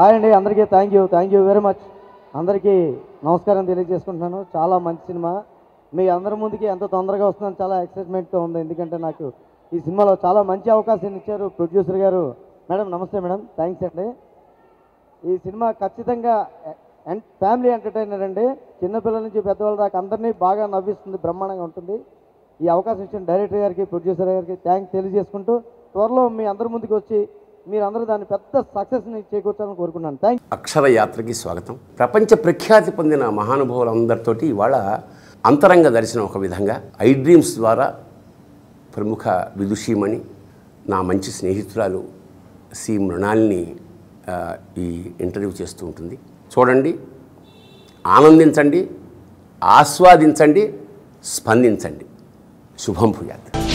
hi అండి అందరికీ thank you thank you very much అందరికీ నమస్కారం తెలియజేసుకుంటున్నాను చాలా మంచి సినిమా మీ అందరి ముందుకి ఎంత తొందరగా వస్తుందని చాలా ఎక్సైట్మెంట్తో ఉంది ఎందుకంటే నాకు ఈ సినిమాలో చాలా మంచి అవకాశాన్ని ఇచ్చారు ప్రొడ్యూసర్ గారు మేడం నమస్తే మేడం థ్యాంక్స్ అండి ఈ సినిమా ఖచ్చితంగా ఎన్- ఫ్యామిలీ ఎంటర్టైనర్ అండి చిన్నపిల్లల నుంచి పెద్దవాళ్ళ దాకా అందరినీ బాగా నవ్విస్తుంది బ్రహ్మాండంగా ఉంటుంది ఈ అవకాశం ఇచ్చిన డైరెక్టర్ గారికి ప్రొడ్యూసర్ గారికి థ్యాంక్స్ తెలియజేసుకుంటూ త్వరలో మీ అందరి ముందుకు వచ్చి మీరందరూ దాన్ని పెద్ద సక్సెస్ని చేకూర్చాలని కోరుకున్నాను థ్యాంక్ అక్షర యాత్రకి స్వాగతం ప్రపంచ ప్రఖ్యాతి పొందిన మహానుభావులందరితోటి ఇవాళ అంతరంగ దర్శనం ఒక విధంగా ఐ డ్రీమ్స్ ద్వారా ప్రముఖ విదుషీమణి నా మంచి స్నేహితురాలు సి మృణాల్ని ఆ, ఈ ఇంటర్వ్యూ చేస్తూ ఉంటుంది చూడండి ఆనందించండి ఆస్వాదించండి స్పందించండి శుభం భూయాత్